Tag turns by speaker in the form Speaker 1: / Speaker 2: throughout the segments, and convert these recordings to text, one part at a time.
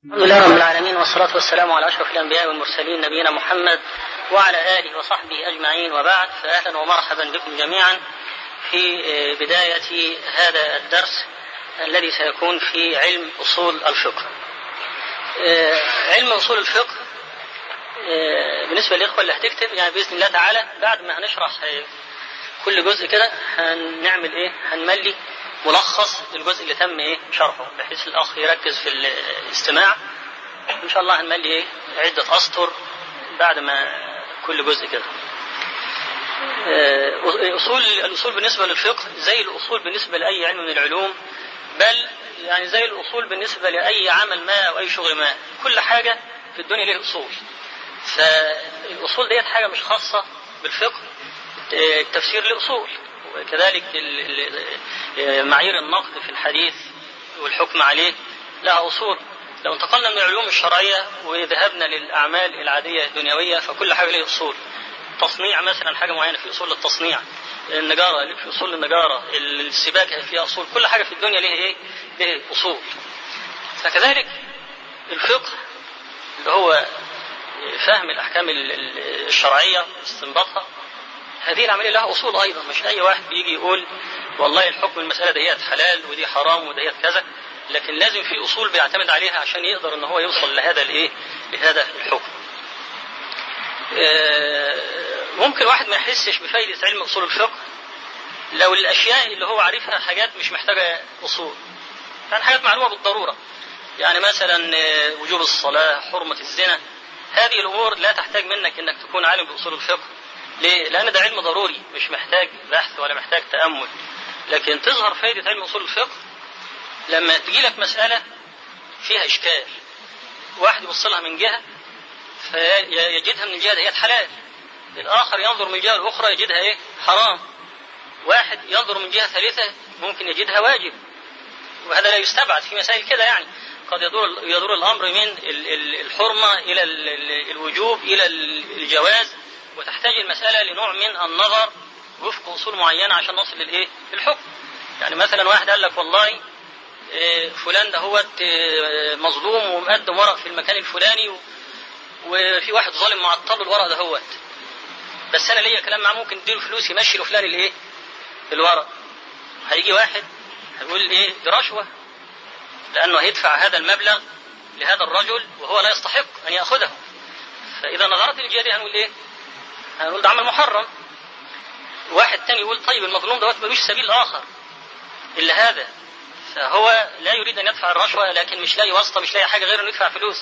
Speaker 1: الحمد لله رب العالمين والصلاة والسلام على أشرف الأنبياء والمرسلين نبينا محمد وعلى آله وصحبه أجمعين وبعد فأهلا ومرحبا بكم جميعا في بداية هذا الدرس الذي سيكون في علم أصول الفقه. علم أصول الفقه بالنسبة للإخوة اللي هتكتب يعني بإذن الله تعالى بعد ما هنشرح كل جزء كده هنعمل إيه؟ هنملي ملخص للجزء اللي تم ايه شرحه بحيث الاخ يركز في الاستماع ان شاء الله هنملي ايه عده اسطر بعد ما كل جزء كده اصول الاصول بالنسبه للفقه زي الاصول بالنسبه لاي علم من العلوم بل يعني زي الاصول بالنسبه لاي عمل ما او اي شغل ما كل حاجه في الدنيا ليها اصول فالاصول ديت حاجه مش خاصه بالفقه التفسير له اصول وكذلك معايير النقد في الحديث والحكم عليه لها أصول لو انتقلنا من العلوم الشرعية وذهبنا للأعمال العادية الدنيوية فكل حاجة لها أصول تصنيع مثلا حاجة معينة في أصول للتصنيع النجارة في أصول للنجارة السباكة فيها أصول كل حاجة في الدنيا لها إيه؟ لها أصول فكذلك الفقه اللي هو فهم الأحكام الشرعية واستنباطها هذه العملية لها أصول أيضا مش أي واحد بيجي يقول والله الحكم المسألة ديت حلال ودي حرام وديت كذا لكن لازم في أصول بيعتمد عليها عشان يقدر إن هو يوصل لهذا الإيه لهذا الحكم ممكن واحد ما يحسش بفايدة علم أصول الفقه لو الأشياء اللي هو عارفها حاجات مش محتاجة أصول يعني حاجات معلومة بالضرورة يعني مثلا وجوب الصلاة حرمة الزنا هذه الأمور لا تحتاج منك إنك تكون عالم بأصول الفقه ليه؟ لأن ده علم ضروري مش محتاج بحث ولا محتاج تأمل لكن تظهر فائدة علم أصول الفقه لما تجي لك مسألة فيها إشكال واحد يبص لها من جهة فيجدها من الجهة ديت حلال الآخر ينظر من الجهة الأخرى يجدها إيه؟ حرام واحد ينظر من جهة ثالثة ممكن يجدها واجب وهذا لا يستبعد في مسائل كده يعني قد يدور يدور الأمر من الحرمة إلى الوجوب إلى الجواز وتحتاج المسألة لنوع من النظر وفق أصول معينة عشان نصل للإيه؟ للحكم. يعني مثلا واحد قال لك والله فلان ده هو مظلوم ومقدم ورق في المكان الفلاني وفي واحد ظالم معطل الورق ده هو بس أنا ليا كلام معاه ممكن اديله فلوس يمشي لفلان الإيه؟ الورق. هيجي واحد هيقول إيه؟ دي رشوة لأنه هيدفع هذا المبلغ لهذا الرجل وهو لا يستحق أن يأخذه. فإذا نظرت للجهة دي هنقول إيه؟ هنقول ده عمل محرم واحد تاني يقول طيب المظلوم دوت ملوش سبيل اخر الا هذا فهو لا يريد ان يدفع الرشوه لكن مش لاقي واسطه مش لاقي حاجه غير انه يدفع فلوس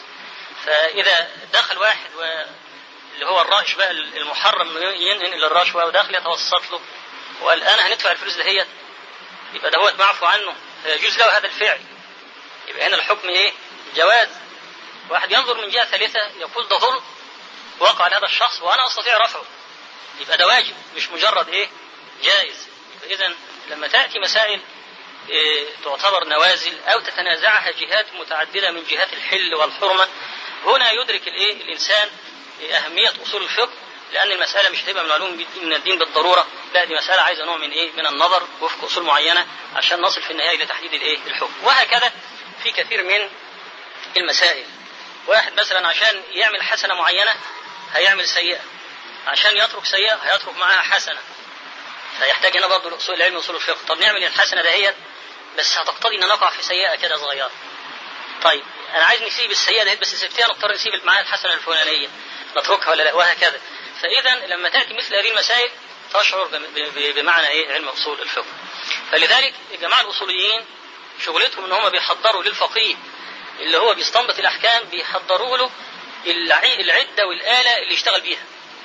Speaker 1: فاذا دخل واحد و... اللي هو الرائش بقى المحرم ينقل الرشوه وداخل يتوسط له وقال انا هندفع الفلوس دهيت يبقى دوت معفو عنه فيجوز له هذا الفعل يبقى هنا الحكم ايه؟ جواز واحد ينظر من جهه ثالثه يقول ده ظلم وقع على هذا الشخص وانا استطيع رفعه يبقى ده واجب مش مجرد ايه جائز اذا لما تاتي مسائل إيه تعتبر نوازل او تتنازعها جهات متعدده من جهات الحل والحرمه هنا يدرك الايه الانسان إيه اهميه اصول الفقه لان المساله مش هتبقى من علوم من الدين بالضروره لا دي مساله عايزه نوع من ايه من النظر وفق اصول معينه عشان نصل في النهايه الى تحديد الايه الحكم وهكذا في كثير من المسائل واحد مثلا عشان يعمل حسنه معينه هيعمل سيئة عشان يترك سيئة هيترك معاها حسنة فيحتاج هنا برضه الأصول العلم وأصول الفقه طب نعمل الحسنة دهيت بس هتقتضي ان نقع في سيئة كده صغيرة طيب أنا عايز نسيب السيئة دهيت بس سبتها نضطر نسيب معاها الحسنة الفلانية نتركها ولا لا وهكذا فإذا لما تأتي مثل هذه المسائل تشعر بمعنى إيه علم أصول الفقه فلذلك الجماعة الأصوليين شغلتهم إن هم بيحضروا للفقيه اللي هو بيستنبط الأحكام بيحضروا له العدة والآلة اللي يشتغل بيها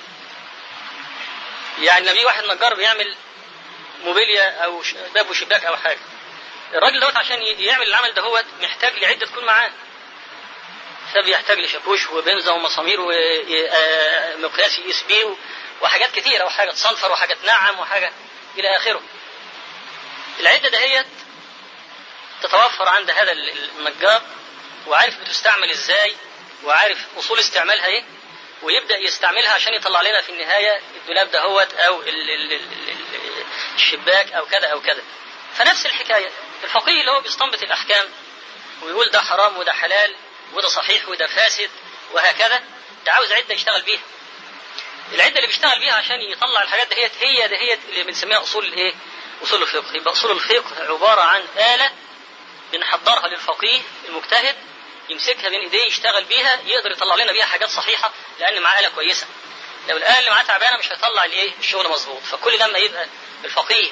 Speaker 1: يعني لما يجي واحد نجار بيعمل موبيليا أو باب وشباك أو حاجة الراجل دوت عشان يعمل العمل دهوت محتاج لعدة تكون معاه فبيحتاج لشاكوش وبنزة ومسامير ومقياس يقيس بيه وحاجات كتيرة وحاجة تصنفر وحاجة تنعم وحاجة إلى آخره العدة دهيت تتوفر عند هذا النجار وعارف بتستعمل ازاي وعارف اصول استعمالها ايه ويبدا يستعملها عشان يطلع لنا في النهايه الدولاب دهوت او ال ال ال الشباك او كذا او كذا فنفس الحكايه الفقيه اللي هو بيستنبط الاحكام ويقول ده حرام وده حلال وده صحيح وده فاسد وهكذا ده عاوز عده يشتغل بيها العده اللي بيشتغل بيها عشان يطلع الحاجات دهيت هي دهيت اللي بنسميها اصول الايه؟ اصول الفقه يبقى اصول الفقه عباره عن اله بنحضرها للفقيه المجتهد يمسكها بين ايديه يشتغل بيها يقدر يطلع لنا بيها حاجات صحيحه لان معاه اله كويسه لو الاله اللي معاه تعبانه مش هيطلع الايه الشغل مظبوط فكل لما يبقى الفقيه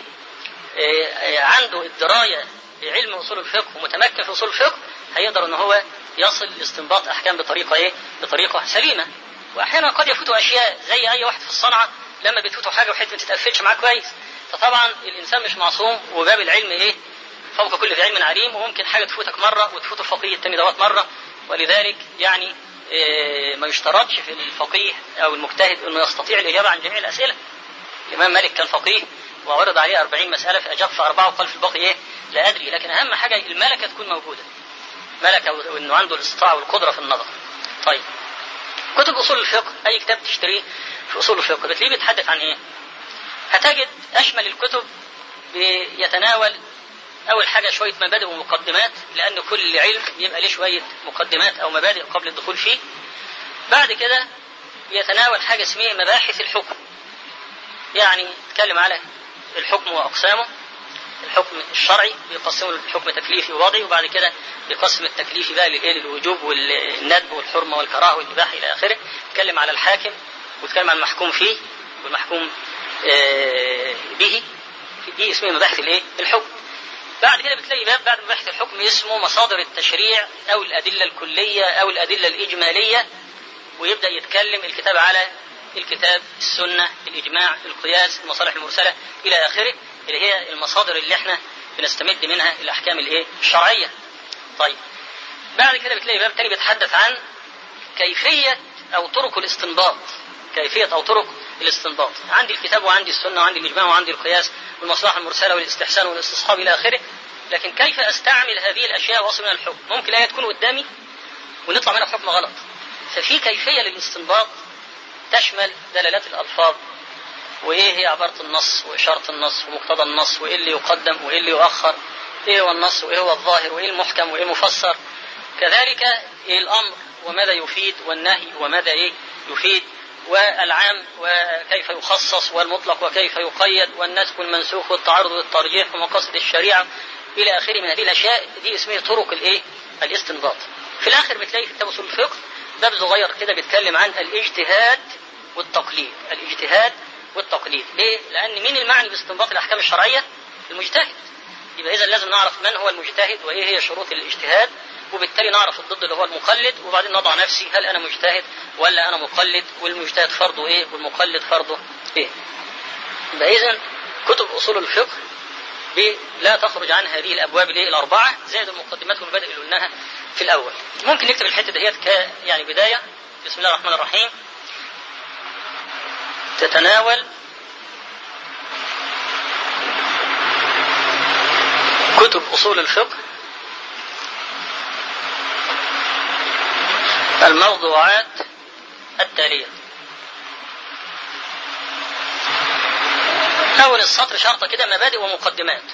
Speaker 1: عنده الدرايه بعلم اصول الفقه ومتمكن في اصول الفقه هيقدر ان هو يصل لاستنباط احكام بطريقه ايه؟ بطريقه سليمه. واحيانا قد يفوته اشياء زي اي واحد في الصنعه لما بتفوته حاجه وحته ما تتقفلش معاه كويس. فطبعا الانسان مش معصوم وباب العلم ايه؟ فوق كل ذي علم عليم وممكن حاجه تفوتك مره وتفوت الفقيه التاني دوت مره ولذلك يعني إيه ما يشترطش في الفقيه او المجتهد انه يستطيع الاجابه عن جميع الاسئله. الامام مالك كان فقيه وعرض عليه 40 مساله فاجاب في اربعه وقال في الباقي ايه؟ لا ادري لكن اهم حاجه الملكه تكون موجوده. ملكه وانه عنده الاستطاعه والقدره في النظر. طيب. كتب اصول الفقه اي كتاب تشتريه في اصول الفقه بتلاقيه بيتحدث عن ايه؟ هتجد اشمل الكتب بيتناول اول حاجه شويه مبادئ ومقدمات لان كل علم بيبقى له شويه مقدمات او مبادئ قبل الدخول فيه. بعد كده يتناول حاجه اسمها مباحث الحكم. يعني يتكلم على الحكم واقسامه الحكم الشرعي بيقسمه الحكم تكليفي ووضعي وبعد كده بيقسم التكليفي بقى للايه للوجوب والندب والحرمه والكراهه والاباحه الى اخره يتكلم على الحاكم ويتكلم عن المحكوم فيه والمحكوم آه به دي اسمها مباحث الايه الحكم بعد كده بتلاقي باب بعد مباحث الحكم اسمه مصادر التشريع او الادله الكليه او الادله الاجماليه ويبدا يتكلم الكتاب على الكتاب السنه الاجماع القياس المصالح المرسله الى اخره اللي هي المصادر اللي احنا بنستمد منها الاحكام الايه الشرعيه طيب بعد كده بتلاقي باب تاني بيتحدث عن كيفيه او طرق الاستنباط كيفيه او طرق الاستنباط عندي الكتاب وعندي السنه وعندي الاجماع وعندي القياس والمصلحه المرسله والاستحسان والاستصحاب الى اخره لكن كيف استعمل هذه الاشياء واصل منها الحكم ممكن ايه تكون قدامي ونطلع منها بحكم غلط ففي كيفيه للاستنباط تشمل دلالات الالفاظ وايه هي عباره النص واشاره النص ومقتضى النص وايه اللي يقدم وايه اللي يؤخر ايه هو النص وايه هو الظاهر وايه المحكم وايه المفسر كذلك إيه الامر وماذا يفيد والنهي وماذا ايه يفيد والعام وكيف يخصص والمطلق وكيف يقيد والنسك والمنسوخ والتعارض والترجيح ومقاصد الشريعه الى اخره من هذه الاشياء دي اسمها طرق الايه؟ الاستنباط. في الاخر بتلاقي في كتاب اصول الفقه باب صغير كده بيتكلم عن الاجتهاد والتقليد، الاجتهاد والتقليد، ليه؟ لان مين المعني باستنباط الاحكام الشرعيه؟ المجتهد. يبقى اذا لازم نعرف من هو المجتهد وايه هي شروط الاجتهاد وبالتالي نعرف الضد اللي هو المقلد وبعدين نضع نفسي هل انا مجتهد ولا انا مقلد والمجتهد فرضه ايه والمقلد فرضه ايه. يبقى اذا كتب اصول الفقه لا تخرج عن هذه الابواب الايه الاربعه زائد المقدمات والمبادئ اللي قلناها في الاول. ممكن نكتب الحته دهيت ك يعني بدايه بسم الله الرحمن الرحيم تتناول كتب اصول الفقه الموضوعات التاليه أول السطر شرطة كده مبادئ ومقدمات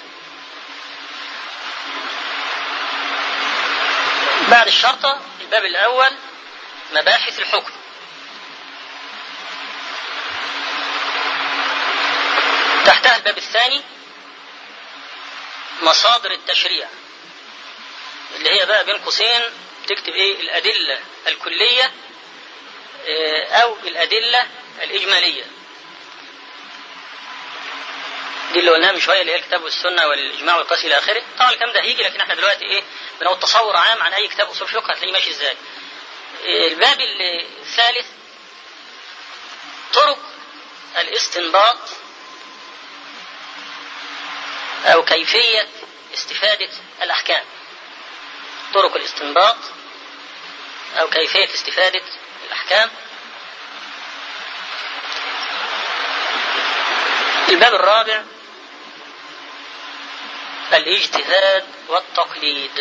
Speaker 1: بعد الشرطة الباب الأول مباحث الحكم تحتها الباب الثاني مصادر التشريع اللي هي بقى بين قوسين تكتب ايه الأدلة الكلية أو الأدلة الإجمالية دي اللي قلناها من شويه اللي هي الكتاب والسنه والاجماع والقياس الى اخره طبعا الكلام ده هيجي لكن احنا دلوقتي ايه بناخد تصور عام عن اي كتاب اصول فقه هتلاقيه ماشي ازاي الباب الثالث طرق الاستنباط او كيفيه استفاده الاحكام طرق الاستنباط او كيفيه استفاده الاحكام الباب الرابع الاجتهاد والتقليد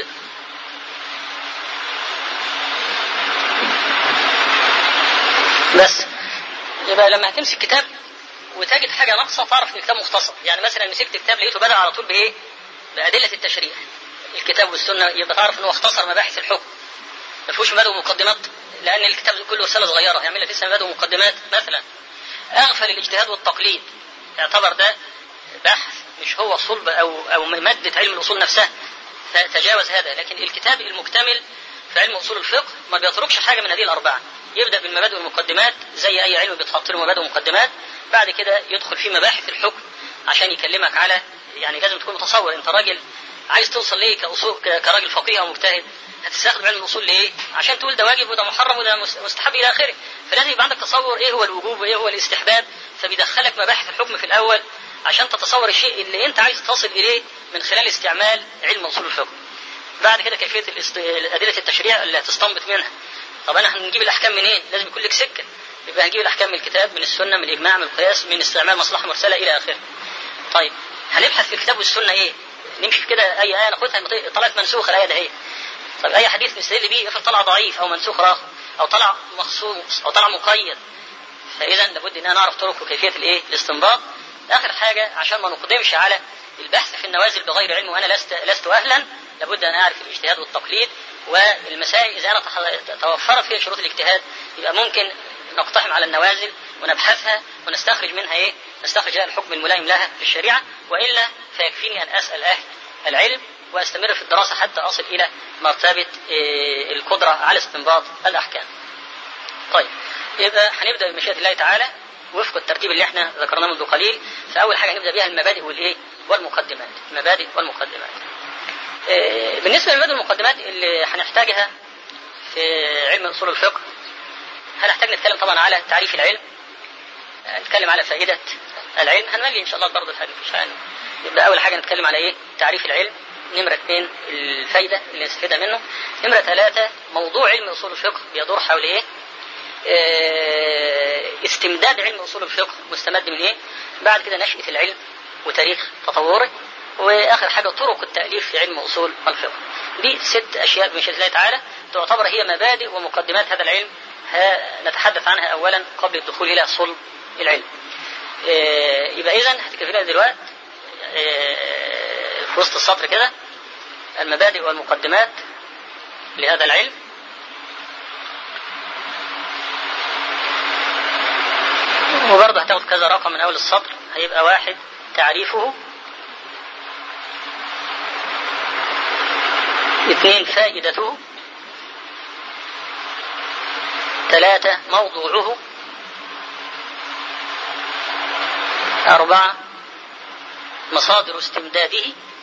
Speaker 1: بس يبقى لما هتمسك كتاب وتجد حاجه ناقصه تعرف ان الكتاب مختصر يعني مثلا مسكت كتاب لقيته بدا على طول بايه بادله التشريع الكتاب والسنه يبقى تعرف انه اختصر مباحث الحكم ما فيهوش مبادئ ومقدمات لان الكتاب كله رساله صغيره هيعمل لك لسه مبادئ ومقدمات مثلا اغفل الاجتهاد والتقليد يعتبر ده بحث مش هو صلب او او ماده علم الاصول نفسها تجاوز هذا لكن الكتاب المكتمل في علم اصول الفقه ما بيتركش حاجه من هذه الاربعه يبدا بالمبادئ والمقدمات زي اي علم بيتحط له مبادئ ومقدمات بعد كده يدخل في مباحث الحكم عشان يكلمك على يعني لازم تكون متصور انت راجل عايز توصل ليه كأصول كراجل فقيه او مجتهد هتستخدم علم الاصول ليه؟ عشان تقول ده واجب وده محرم وده مستحب الى اخره فلازم يبقى عندك تصور ايه هو الوجوب وايه هو الاستحباب فبيدخلك مباحث الحكم في الاول عشان تتصور الشيء اللي انت عايز تصل اليه من خلال استعمال علم اصول الفقه. بعد كده كيفيه الاست... ادله التشريع اللي هتستنبط منها. طب انا هنجيب الاحكام منين؟ لازم يكون لك سكه. يبقى هنجيب الاحكام من الكتاب من السنه من الاجماع من القياس من استعمال مصلحه مرسله الى اخره. طيب هنبحث في الكتاب والسنه ايه؟ نمشي في كده اي ايه ناخدها طلعت منسوخه الايه ده ايه؟ طب اي حديث نستدل بيه افرض طلع ضعيف او منسوخ راخ او طلع مخصوص او طلع مقيد فاذا لابد ان نعرف طرق وكيفيه الايه؟ الاستنباط. اخر حاجه عشان ما نقدمش على البحث في النوازل بغير علم وانا لست لست اهلا لابد ان اعرف الاجتهاد والتقليد والمسائل اذا انا توفرت فيها شروط الاجتهاد يبقى ممكن نقتحم على النوازل ونبحثها ونستخرج منها ايه؟ نستخرج لها الحكم الملائم لها في الشريعه والا فيكفيني ان اسال اهل العلم واستمر في الدراسه حتى اصل الى مرتبه القدره على استنباط الاحكام. طيب يبقى هنبدا بمشيئه الله تعالى وفق الترتيب اللي احنا ذكرناه منذ قليل فاول حاجه هنبدا بها المبادئ والايه؟ والمقدمات، المبادئ والمقدمات. بالنسبه للمبادئ والمقدمات اللي هنحتاجها في علم اصول الفقه هنحتاج نتكلم طبعا على تعريف العلم نتكلم على فائدة العلم هنملي إن شاء الله برضه مش يعني يبقى أول حاجة نتكلم على إيه؟ تعريف العلم نمرة اثنين الفايدة اللي نستفيدها منه نمرة ثلاثة موضوع علم أصول الفقه بيدور حول إيه؟ اه استمداد علم أصول الفقه مستمد من إيه؟ بعد كده نشأة العلم وتاريخ تطوره واخر حاجه طرق التاليف في علم اصول الفقه. دي ست اشياء بمشيئه الله تعالى تعتبر هي مبادئ ومقدمات هذا العلم نتحدث عنها اولا قبل الدخول الى صلب العلم. إيه يبقى اذا هتكفينا دلوقتي إيه في وسط السطر كده المبادئ والمقدمات لهذا العلم وبرضه هتاخد كذا رقم من اول السطر هيبقى واحد تعريفه اثنين فائدته ثلاثة موضوعه أربعة مصادر استمداده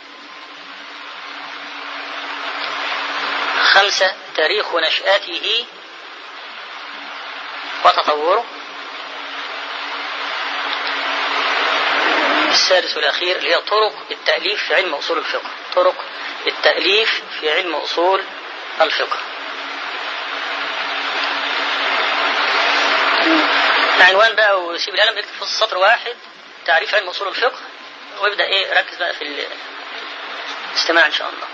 Speaker 1: خمسة تاريخ نشأته وتطوره السادس والأخير اللي هي طرق التأليف في علم أصول الفقه طرق التأليف في علم أصول الفقه العنوان بقى وسيب القلم يكتب في السطر واحد تعريف علم أصول الفقه ويبدأ إيه ركز بقى في الاستماع إن شاء الله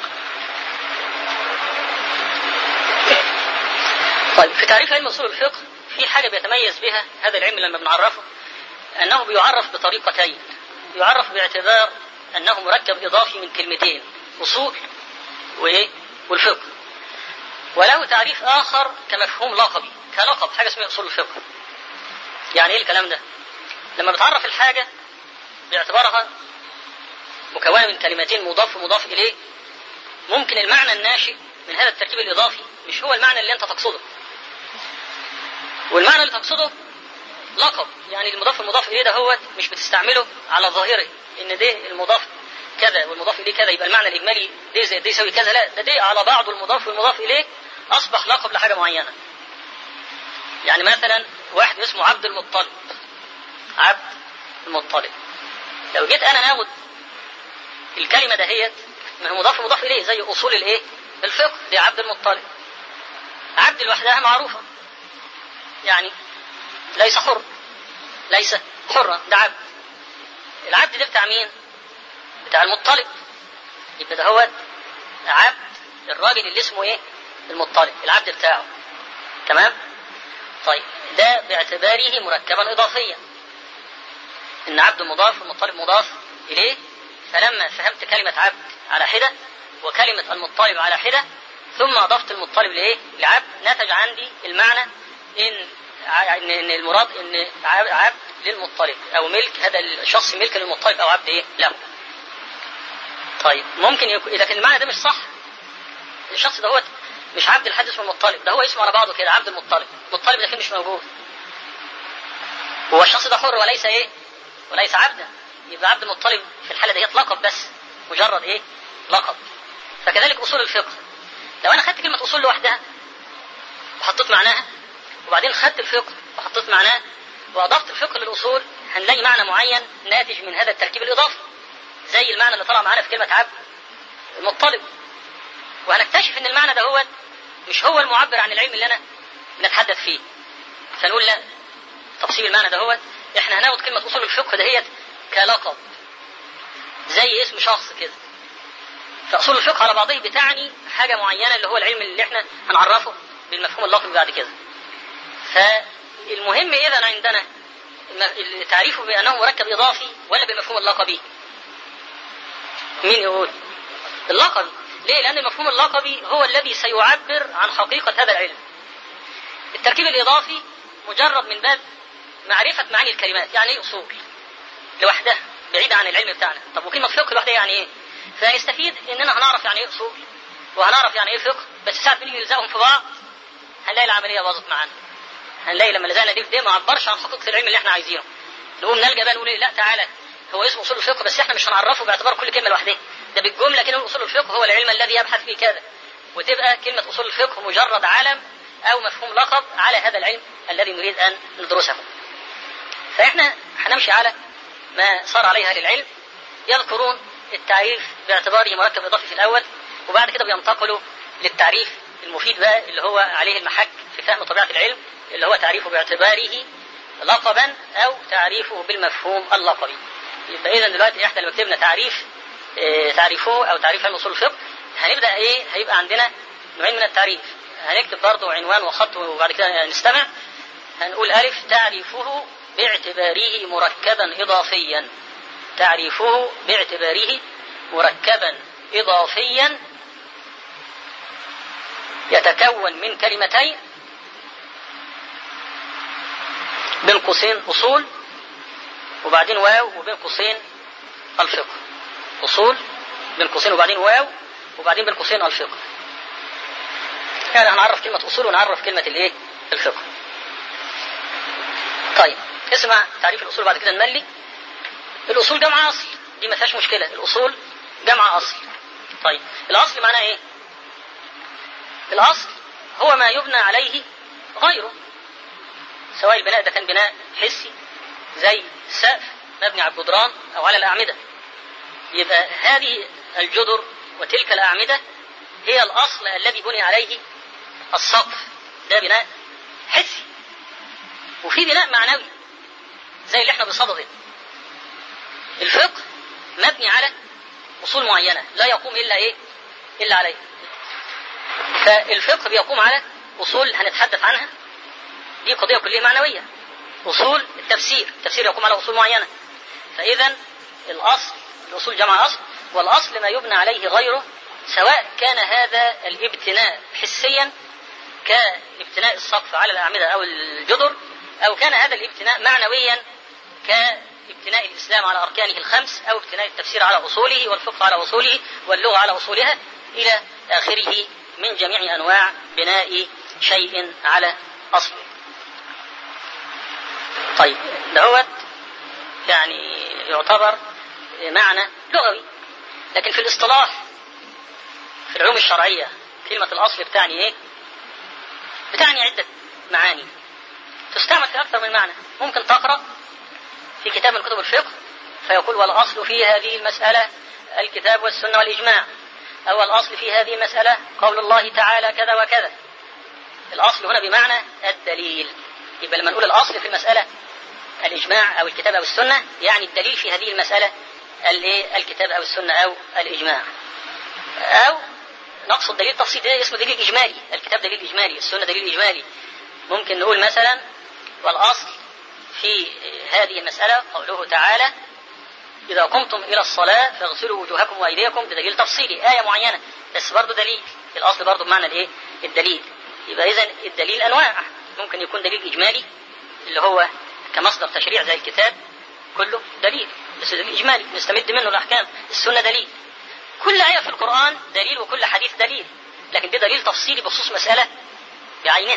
Speaker 1: طيب في تعريف علم أصول الفقه في حاجة بيتميز بها هذا العلم لما بنعرفه أنه بيعرف بطريقتين يعرف باعتبار أنه مركب إضافي من كلمتين أصول وإيه؟ والفقه وله تعريف آخر كمفهوم لقبي كلقب حاجة اسمها أصول الفقه يعني إيه الكلام ده؟ لما بتعرف الحاجة باعتبارها مكونة من كلمتين مضاف ومضاف إليه ممكن المعنى الناشئ من هذا التركيب الإضافي مش هو المعنى اللي أنت تقصده والمعنى اللي تقصده لقب يعني المضاف المضاف إليه ده هو مش بتستعمله على ظاهره إن ده المضاف كذا والمضاف إليه كذا يبقى المعنى الإجمالي ده زي ده يساوي كذا لا ده ده على بعضه المضاف والمضاف إليه أصبح لقب لحاجة معينة يعني مثلا واحد اسمه عبد المطلب عبد المطلب لو جيت أنا ناخد الكلمة دهيت ما هي مضاف مضاف إليه زي أصول الإيه؟ الفقه دي عبد المطلب عبد لوحدها معروفة يعني ليس حر ليس حرا ده عبد العبد ده بتاع مين؟ بتاع المطلب يبقى ده هو عبد الراجل اللي اسمه ايه؟ المطلب العبد بتاعه تمام؟ طيب ده باعتباره مركبا اضافيا ان عبد مضاف والمطلب مضاف اليه فلما فهمت كلمة عبد على حدة وكلمة المطلب على حدة ثم اضفت المطلب لايه؟ لعبد نتج عندي المعنى ان ان إن المراد ان عبد للمطلب او ملك هذا الشخص ملك للمطلب او عبد ايه؟ له. طيب ممكن يكون لكن المعنى ده مش صح. الشخص ده هو مش عبد الحد اسمه المطلب ده هو اسمه على بعضه كده عبد المطلب المطلب ده مش موجود هو الشخص ده حر وليس ايه وليس عبدا يبقى عبد المطلب في الحاله ديت لقب بس مجرد ايه لقب فكذلك اصول الفقه لو انا خدت كلمه اصول لوحدها وحطيت معناها وبعدين خدت الفقه وحطيت معناه واضفت الفقه للاصول هنلاقي معنى معين ناتج من هذا التركيب الاضافي زي المعنى اللي طلع معانا في كلمه عبد المطلب وهنكتشف ان المعنى ده هو مش هو المعبر عن العلم اللي انا بنتحدث فيه فنقول لا تفصيل المعنى ده هو احنا هناخد كلمة اصول الفقه دهيت كلقب زي اسم شخص كده فاصول الفقه على بعضه بتعني حاجة معينة اللي هو العلم اللي احنا هنعرفه بالمفهوم اللقبي بعد كده فالمهم اذا عندنا تعريفه بانه مركب اضافي ولا بالمفهوم اللقبي مين يقول اللقبي ليه؟ لأن المفهوم اللقبي هو الذي سيعبر عن حقيقة هذا العلم. التركيب الإضافي مجرد من باب معرفة معاني الكلمات، يعني إيه أصول؟ لوحدها بعيدة عن العلم بتاعنا، طب وكلمة فقه لوحدها يعني إيه؟ فنستفيد إننا هنعرف يعني إيه أصول وهنعرف يعني إيه فقه، بس ساعة بنيجي نلزقهم في بعض هنلاقي العملية باظت معانا. هنلاقي لما لزقنا دي في دي ما عبرش عن حقيقة العلم اللي إحنا عايزينه. نقوم نلجأ بقى نقول إيه؟ لا تعالى هو اسمه أصول الفقه بس إحنا مش هنعرفه باعتبار كل كلمة لوحدها. ده بالجمله كده اصول الفقه هو العلم الذي يبحث فيه كذا وتبقى كلمه اصول الفقه مجرد علم او مفهوم لقب على هذا العلم الذي نريد ان ندرسه. فاحنا هنمشي على ما صار عليه اهل العلم يذكرون التعريف باعتباره مركب اضافي في الاول وبعد كده بينتقلوا للتعريف المفيد بقى اللي هو عليه المحك في فهم طبيعه العلم اللي هو تعريفه باعتباره لقبا او تعريفه بالمفهوم اللقبي. يبقى اذا دلوقتي احنا لما كتبنا تعريف تعريفه او تعريف علم اصول الفقه هنبدا ايه هيبقى عندنا نوعين من التعريف هنكتب برضه عنوان وخط وبعد كده نستمع هنقول الف تعريفه باعتباره مركبا اضافيا تعريفه باعتباره مركبا اضافيا يتكون من كلمتين بين قوسين اصول وبعدين واو وبين قوسين الفقه اصول بين قوسين وبعدين واو وبعدين بين قوسين الفقه يعني هنعرف كلمة أصول ونعرف كلمة الإيه؟ الفقه. طيب اسمع تعريف الأصول بعد كده نملي. الأصول جمع أصل دي ما فيهاش مشكلة، الأصول جمع أصل. طيب الأصل معناه إيه؟ الأصل هو ما يبنى عليه غيره. سواء البناء ده كان بناء حسي زي السقف مبني على الجدران أو على الأعمدة. يبقى هذه الجدر وتلك الأعمدة هي الأصل الذي بني عليه السقف ده بناء حسي وفي بناء معنوي زي اللي احنا بصدده الفقه مبني على أصول معينة لا يقوم إلا إيه إلا عليه فالفقه بيقوم على أصول هنتحدث عنها دي قضية كلية معنوية أصول التفسير التفسير يقوم على أصول معينة فإذا الأصل الأصول جمع أصل والأصل ما يبنى عليه غيره سواء كان هذا الابتناء حسيا كابتناء السقف على الأعمدة أو الجدر أو كان هذا الابتناء معنويا كابتناء الإسلام على أركانه الخمس أو ابتناء التفسير على أصوله والفقه على أصوله واللغة على أصولها إلى آخره من جميع أنواع بناء شيء على أصله طيب دوت يعني يعتبر معنى لغوي لكن في الاصطلاح في العلوم الشرعية كلمة الأصل بتعني إيه؟ بتعني عدة معاني تستعمل في أكثر من معنى ممكن تقرأ في كتاب من كتب الفقه فيقول والأصل في هذه المسألة الكتاب والسنة والإجماع أو الأصل في هذه المسألة قول الله تعالى كذا وكذا الأصل هنا بمعنى الدليل يبقى لما نقول الأصل في المسألة الإجماع أو الكتاب أو السنة يعني الدليل في هذه المسألة الكتاب أو السنة أو الإجماع أو نقصد دليل تفصيلي اسمه دليل إجمالي الكتاب دليل إجمالي السنة دليل إجمالي ممكن نقول مثلا والأصل في هذه المسألة قوله تعالى إذا قمتم إلى الصلاة فاغسلوا وجوهكم وأيديكم بدليل تفصيلي آية معينة بس برضه دليل الأصل برضه بمعنى الإيه؟ الدليل يبقى إذا الدليل أنواع ممكن يكون دليل إجمالي اللي هو كمصدر تشريع زي الكتاب كله دليل بس دليل إجمالي نستمد منه الأحكام السنة دليل كل آية في القرآن دليل وكل حديث دليل لكن ده دليل تفصيلي بخصوص مسألة بعينها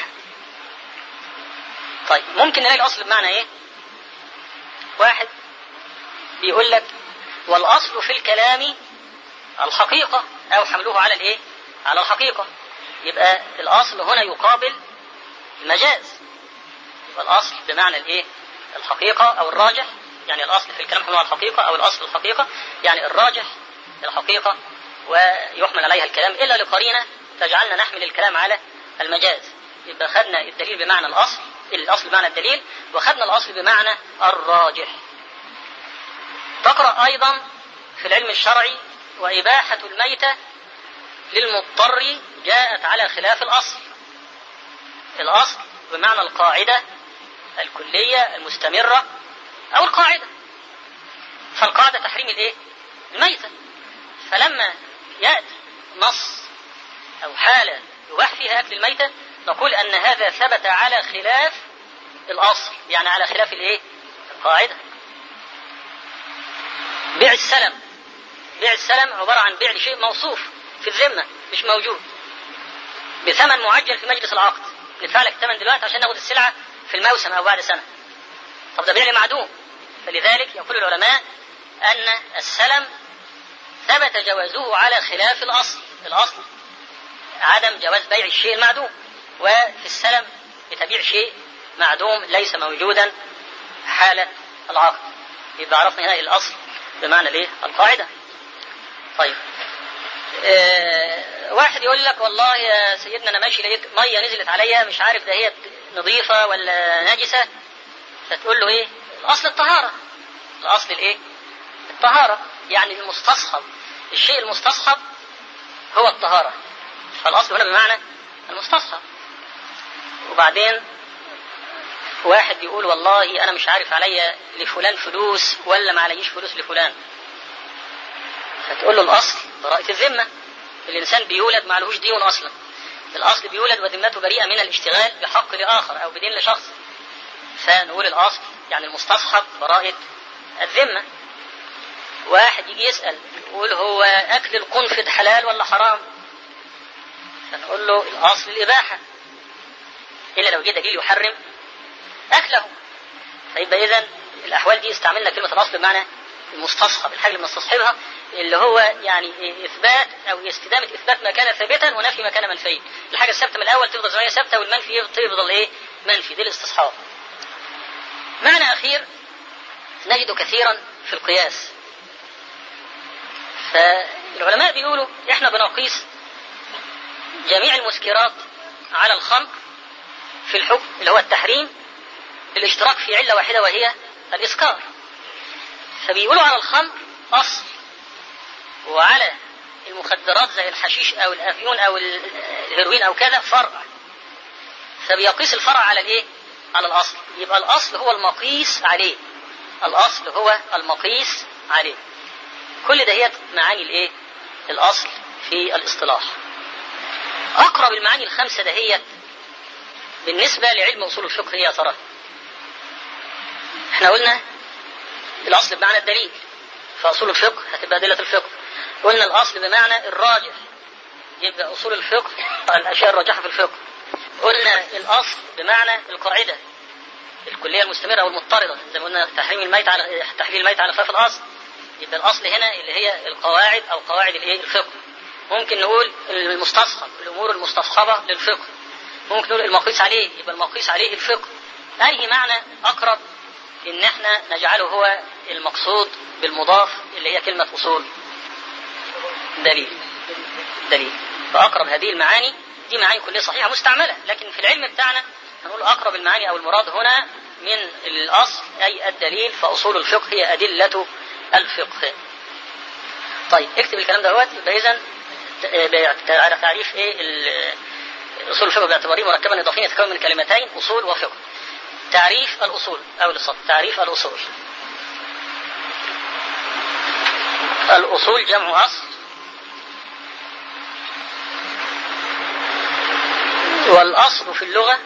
Speaker 1: طيب ممكن نلاقي الأصل بمعنى إيه؟ واحد بيقول لك والأصل في الكلام الحقيقة أو حمله على الإيه؟ على الحقيقة يبقى الأصل هنا يقابل المجاز يبقى الأصل بمعنى الإيه؟ الحقيقة أو الراجح يعني الأصل في الكلام حمله على الحقيقة أو الأصل الحقيقة يعني الراجح الحقيقة ويحمل عليها الكلام إلا لقرينة تجعلنا نحمل الكلام على المجاز يبقى خدنا الدليل بمعنى الأصل الأصل بمعنى الدليل وخدنا الأصل بمعنى الراجح تقرأ أيضا في العلم الشرعي وإباحة الميتة للمضطر جاءت على خلاف الأصل الأصل بمعنى القاعدة الكلية المستمرة أو القاعدة فالقاعدة تحريم الإيه؟ الميتة فلما يأتي نص أو حالة يباح فيها أكل الميتة نقول أن هذا ثبت على خلاف الأصل يعني على خلاف الإيه؟ القاعدة بيع السلم بيع السلم عبارة عن بيع لشيء موصوف في الذمة مش موجود بثمن معجل في مجلس العقد ندفع لك الثمن دلوقتي عشان ناخد السلعة في الموسم أو بعد سنة طب ده بيع معدوم فلذلك يقول العلماء أن السلم ثبت جوازه على خلاف الأصل الأصل عدم جواز بيع الشيء المعدوم وفي السلم بتبيع شيء معدوم ليس موجودا حالة العقد يبقى عرفنا هنا الأصل بمعنى الايه؟ القاعدة. طيب. اه واحد يقول لك والله يا سيدنا انا ماشي لقيت ميه نزلت عليا مش عارف ده هي نظيفه ولا نجسه فتقول له ايه؟ الاصل الطهاره. الاصل الايه؟ الطهاره يعني المستصحب الشيء المستصحب هو الطهاره. فالاصل هنا بمعنى المستصحب. وبعدين واحد يقول والله انا مش عارف عليا لفلان فلوس ولا ما عليش فلوس لفلان فتقول له الاصل براءة الذمة الانسان بيولد ما عليهوش دين اصلا الاصل بيولد وذمته بريئة من الاشتغال بحق لاخر او بدين لشخص فنقول الاصل يعني المستصحب براءة الذمة واحد يجي يسأل يقول هو اكل القنفذ حلال ولا حرام فنقول له الاصل الاباحة الا لو جه دليل يحرم أكله فيبقى إذا الأحوال دي استعملنا كلمة الأصل بمعنى المستصحب الحاجة اللي بنستصحبها اللي هو يعني إثبات أو استدامة إثبات ما كان ثابتا ونفي ما كان منفيا الحاجة الثابتة من الأول تفضل زي ما هي ثابتة والمنفي يفضل إيه منفي دي الاستصحاب معنى أخير نجد كثيرا في القياس فالعلماء بيقولوا إحنا بنقيس جميع المسكرات على الخمر في الحكم اللي هو التحريم للاشتراك في علة واحدة وهي الإسكار فبيقولوا على الخمر أصل وعلى المخدرات زي الحشيش أو الأفيون أو الهيروين أو كذا فرع فبيقيس الفرع على الإيه؟ على الأصل يبقى الأصل هو المقيس عليه الأصل هو المقيس عليه كل دهيت معاني الإيه؟ الأصل في الاصطلاح أقرب المعاني الخمسة دهيت بالنسبة لعلم أصول الفقه هي ترى احنا قلنا الأصل بمعنى الدليل فأصول الفقه هتبقى أدلة الفقه قلنا الأصل بمعنى الراجح يبقى أصول الفقه الأشياء الراجحة في الفقه قلنا الأصل بمعنى القاعدة الكلية المستمرة أو المضطردة زي ما قلنا تحريم الميت على تحليل الميت على خلاف الأصل يبقى الأصل هنا اللي هي القواعد أو قواعد الإيه الفقه ممكن نقول المستصحب الأمور المستصحبة للفقه ممكن نقول المقيس عليه يبقى المقيس عليه الفقه أنهي معنى أقرب إن احنا نجعله هو المقصود بالمضاف اللي هي كلمة أصول دليل دليل فأقرب هذه المعاني دي معاني كلها صحيحة مستعملة لكن في العلم بتاعنا هنقول أقرب المعاني أو المراد هنا من الأصل أي الدليل فأصول الفقه هي أدلة الفقه طيب اكتب الكلام ده يبقى إذا تعريف إيه أصول الفقه باعتباره مركبا إضافيا يتكون من كلمتين أصول وفقه تعريف الأصول أو الصف تعريف الأصول الأصول جمع أصل والأصل في اللغة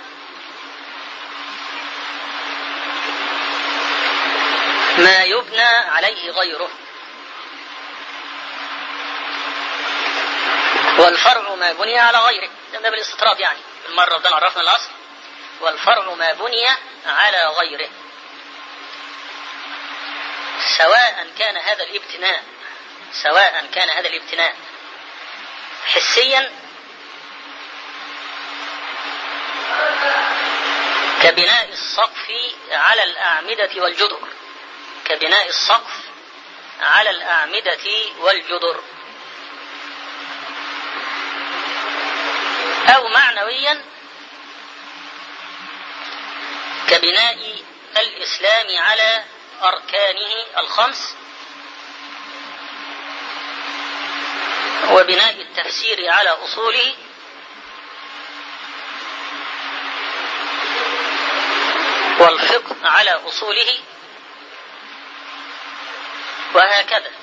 Speaker 1: ما يبنى عليه غيره والفرع ما بني على غيره ده بالاستطراد يعني المرة ده عرفنا الأصل والفرع ما بني على غيره سواء كان هذا الابتناء سواء كان هذا الابتناء حسيا كبناء السقف على الأعمدة والجدر كبناء السقف على الأعمدة والجدر أو معنويا كبناء الإسلام على أركانه الخمس وبناء التفسير على أصوله والفقه على أصوله وهكذا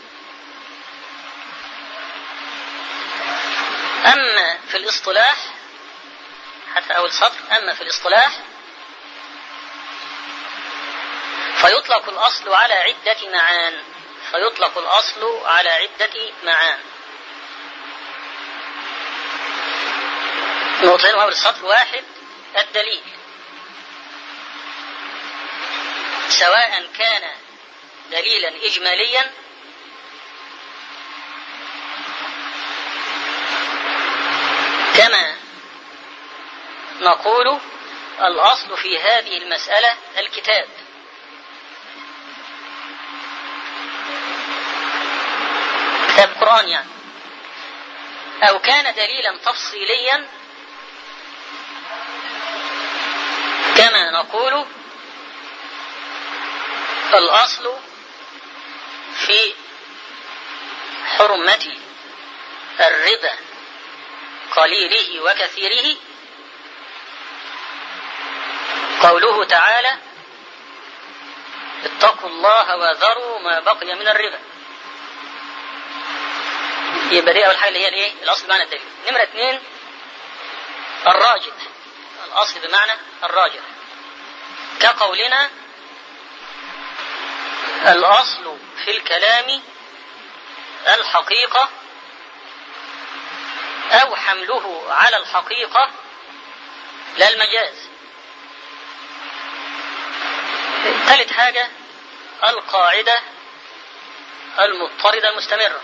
Speaker 1: أما في الاصطلاح حتى أول سطر أما في الاصطلاح فيطلق الأصل على عدة معان فيطلق الأصل على عدة معان نقطتين أول سطر واحد الدليل سواء كان دليلا إجماليا كما نقول الأصل في هذه المسألة الكتاب كتاب القرآن يعني أو كان دليلا تفصيليا كما نقول الأصل في حرمة الربا قليله وكثيره قوله تعالى اتقوا الله وذروا ما بقي من الربا يبقى دي اول حاجه اللي هي الايه الاصل بمعنى الدليل نمره اثنين الراجح الاصل بمعنى الراجح كقولنا الاصل في الكلام الحقيقه او حمله على الحقيقه لا المجاز ثالث حاجه القاعده المضطرده المستمره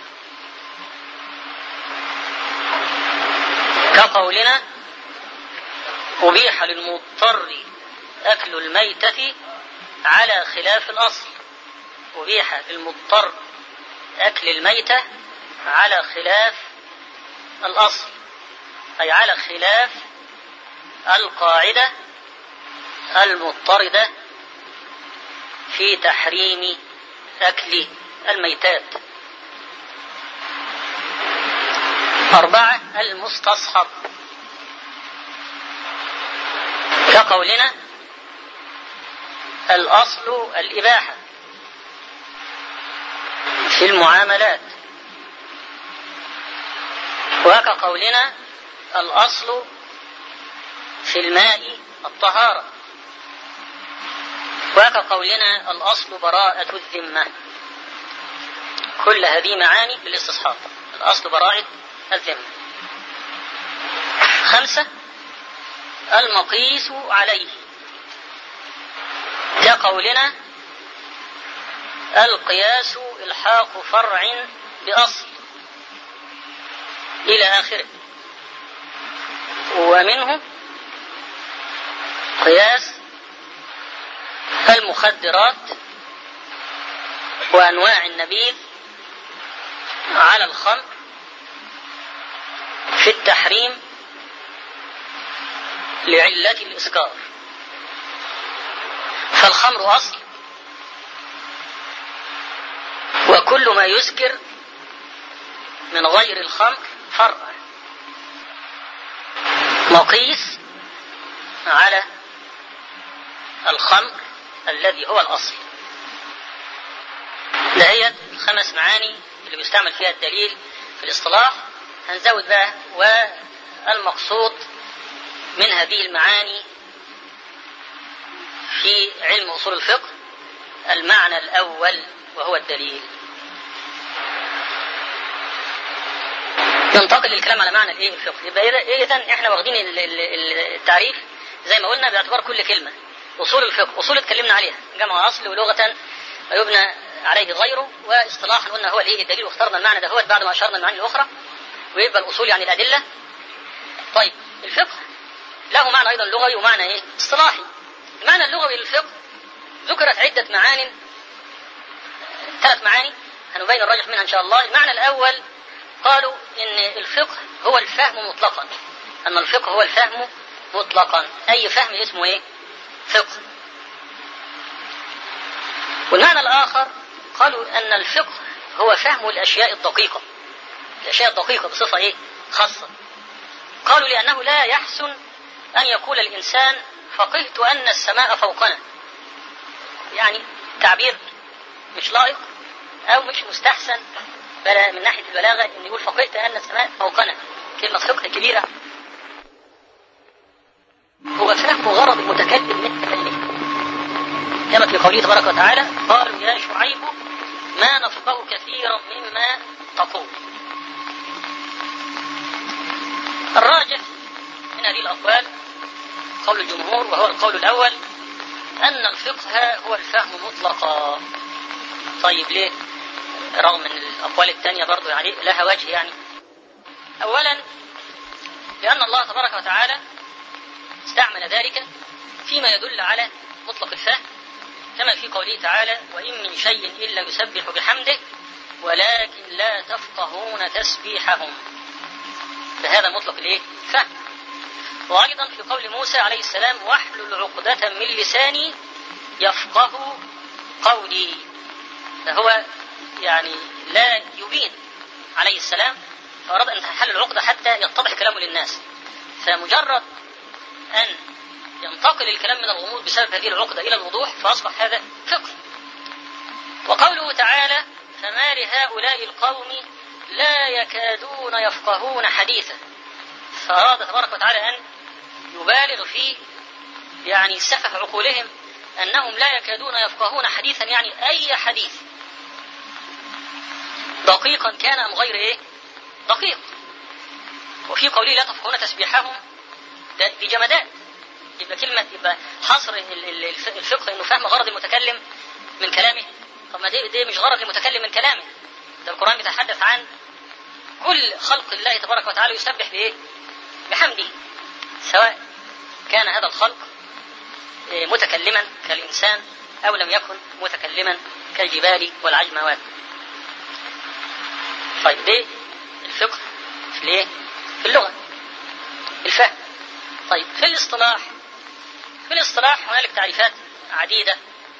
Speaker 1: كقولنا أبيح للمضطر أكل الميتة على خلاف الأصل أبيح للمضطر أكل الميتة على خلاف الأصل أي على خلاف القاعدة المضطردة في تحريم أكل الميتات أربعة المستصحب كقولنا الأصل الإباحة في المعاملات وكقولنا الأصل في الماء الطهارة وكقولنا الأصل براءة الذمة كل هذه معاني بالاستصحاب الأصل براءة الذمة خمسة المقيس عليه كقولنا القياس إلحاق فرع بأصل إلى آخره ومنه قياس المخدرات وأنواع النبيذ على الخمر في التحريم لعلة الإسكار فالخمر أصل وكل ما يسكر من غير الخمر فرع مقيس على الخمر الذي هو الأصل ده هي الخمس معاني اللي بيستعمل فيها الدليل في الاصطلاح هنزود بقى والمقصود من هذه المعاني في علم أصول الفقه المعنى الأول وهو الدليل ننتقل للكلام على معنى الايه الفقه يبقى اذا احنا واخدين التعريف زي ما قلنا باعتبار كل كلمه اصول الفقه اصول اتكلمنا عليها جمع اصل ولغه ويبنى عليه غيره واصطلاحا قلنا هو الايه الدليل واخترنا المعنى ده هو بعد ما اشرنا المعاني الاخرى ويبقى الاصول يعني الادله طيب الفقه له معنى ايضا لغوي ومعنى ايه اصطلاحي المعنى اللغوي للفقه ذكرت عده معان ثلاث معاني هنبين الراجح منها ان شاء الله المعنى الاول قالوا ان الفقه هو الفهم مطلقا ان الفقه هو الفهم مطلقا اي فهم اسمه ايه فقه والمعنى الاخر قالوا ان الفقه هو فهم الاشياء الدقيقه الاشياء الدقيقه بصفه ايه خاصه قالوا لانه لا يحسن ان يقول الانسان فقهت ان السماء فوقنا يعني تعبير مش لائق او مش مستحسن بلا من ناحيه البلاغه ان يقول فقهت ان السماء فوقنا كلمه فقه كبيره هو فهم غرض المتكلم من تكلمه كما في قوله تبارك وتعالى قالوا يا شعيب ما نفقه كثيرا مما تقول الراجح من هذه الأقوال قول الجمهور وهو القول الأول أن الفقه هو الفهم مطلقا طيب ليه رغم ان الأقوال الثانية برضو يعني لها وجه يعني أولا لأن الله تبارك وتعالى استعمل ذلك فيما يدل على مطلق الفهم كما في قوله تعالى وإن من شيء إلا يسبح بحمده ولكن لا تفقهون تسبيحهم فهذا مطلق الايه؟ فهم وأيضا في قول موسى عليه السلام واحلل عقدة من لساني يفقه قولي فهو يعني لا يبين عليه السلام فأراد أن تحل العقدة حتى يتضح كلامه للناس فمجرد أن ينتقل الكلام من الغموض بسبب هذه العقدة إلى الوضوح فأصبح هذا فقه وقوله تعالى فما لهؤلاء القوم لا يكادون يفقهون حديثا فأراد تبارك وتعالى أن يبالغ في يعني سفه عقولهم أنهم لا يكادون يفقهون حديثا يعني أي حديث دقيقا كان أم غير إيه دقيق وفي قوله لا تفقهون تسبيحهم دي جمادات يبقى كلمة يبقى حصر الفقه انه فهم غرض المتكلم من كلامه طب ما دي, دي مش غرض المتكلم من كلامه ده القرآن بيتحدث عن كل خلق الله تبارك وتعالى يسبح بإيه؟ بحمده سواء كان هذا الخلق متكلما كالإنسان أو لم يكن متكلما كالجبال والعجموات طيب دي الفقه في الايه؟ في اللغة الفهم طيب في الاصطلاح في الاصطلاح هنالك تعريفات عديدة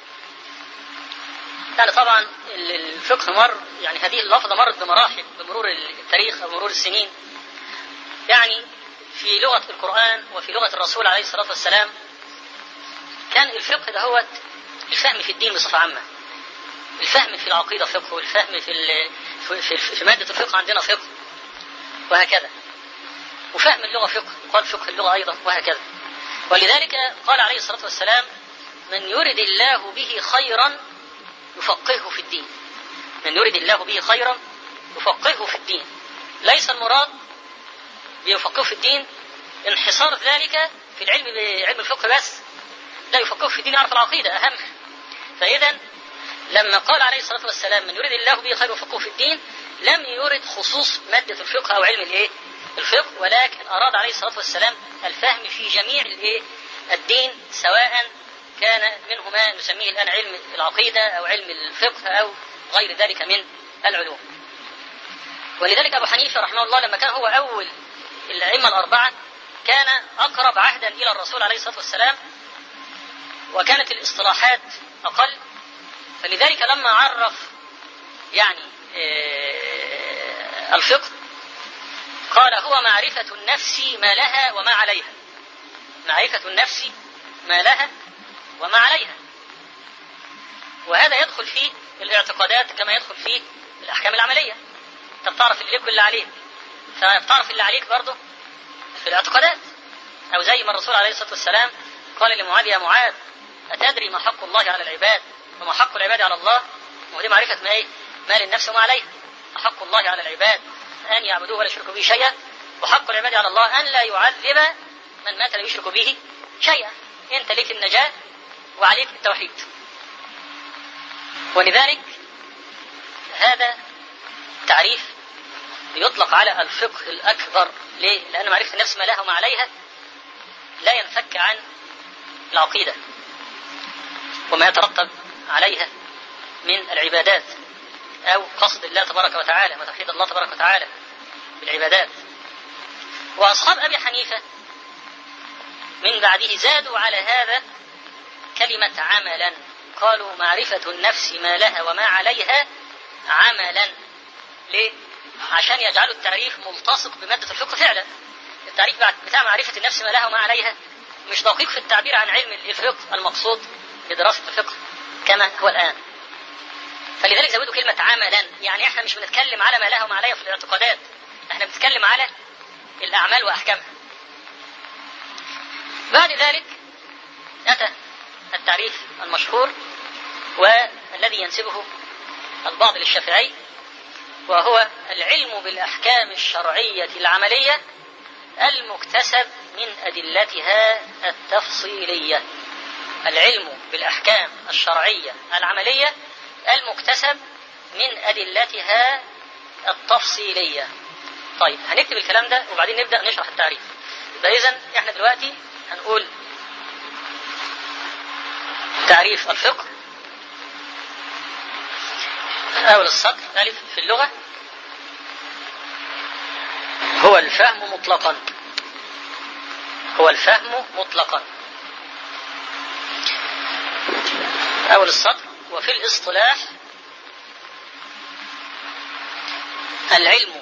Speaker 1: يعني طبعا الفقه مر يعني هذه اللفظة مرت بمراحل بمرور التاريخ أو مرور السنين يعني في لغة القرآن وفي لغة الرسول عليه الصلاة والسلام كان الفقه ده هو الفهم في الدين بصفة عامة الفهم في العقيدة فقه والفهم في في, في مادة الفقه عندنا فقه وهكذا وفهم اللغة فقه قال فقه اللغة أيضا وهكذا ولذلك قال عليه الصلاة والسلام من يرد الله به خيرا يفقهه في الدين من يرد الله به خيرا يفقهه في الدين ليس المراد بيفقهه في الدين انحصار ذلك في العلم بعلم الفقه بس لا يفقهه في الدين يعرف العقيدة أهم فإذا لما قال عليه الصلاة والسلام من يريد الله به خير يفقهه في الدين لم يرد خصوص مادة الفقه أو علم الإيه؟ الفقه ولكن أراد عليه الصلاة والسلام الفهم في جميع الإيه؟ الدين سواء كان منه ما نسميه الآن علم العقيدة أو علم الفقه أو غير ذلك من العلوم ولذلك أبو حنيفة رحمه الله لما كان هو أول الأئمة الأربعة كان أقرب عهدا إلى الرسول عليه الصلاة والسلام وكانت الاصطلاحات أقل فلذلك لما عرف يعني الفقه قال هو معرفة النفس ما لها وما عليها معرفة النفس ما لها وما عليها وهذا يدخل في الاعتقادات كما يدخل في الأحكام العملية انت بتعرف اللي ليك واللي عليك فبتعرف اللي عليك برضه في الاعتقادات او زي ما الرسول عليه الصلاه والسلام قال لمعاذ يا معاذ اتدري ما حق الله على العباد وما حق العباد على الله ودي معرفه ما ايه ما للنفس وما عليها حق الله على العباد ان يعبدوه ولا يشركوا به شيئا وحق العباد على الله ان لا يعذب من مات لا يشرك به شيئا انت ليك النجاه وعليك التوحيد ولذلك هذا تعريف يطلق على الفقه الأكبر ليه؟ لأن معرفة النفس ما لها وما عليها لا ينفك عن العقيدة وما يترتب عليها من العبادات أو قصد الله تبارك وتعالى وتوحيد الله تبارك وتعالى بالعبادات وأصحاب أبي حنيفة من بعده زادوا على هذا كلمة عملا قالوا معرفة النفس ما لها وما عليها عملا ليه؟ عشان يجعلوا التعريف ملتصق بمادة الفقه فعلا التعريف بتاع معرفة النفس ما لها وما عليها مش دقيق في التعبير عن علم الفقه المقصود بدراسة الفقه كما هو الآن فلذلك زودوا كلمة عملا يعني احنا مش بنتكلم على ما لها وما عليها في الاعتقادات احنا بنتكلم على الأعمال وأحكامها بعد ذلك أتى التعريف المشهور والذي ينسبه البعض للشافعي وهو العلم بالأحكام الشرعية العملية المكتسب من أدلتها التفصيلية العلم بالأحكام الشرعية العملية المكتسب من أدلتها التفصيلية طيب هنكتب الكلام ده وبعدين نبدأ نشرح التعريف يبقى إذا إحنا دلوقتي هنقول تعريف الفقه أول السطر ألف في اللغة هو الفهم مطلقا هو الفهم مطلقا أول السطر وفي الاصطلاح العلم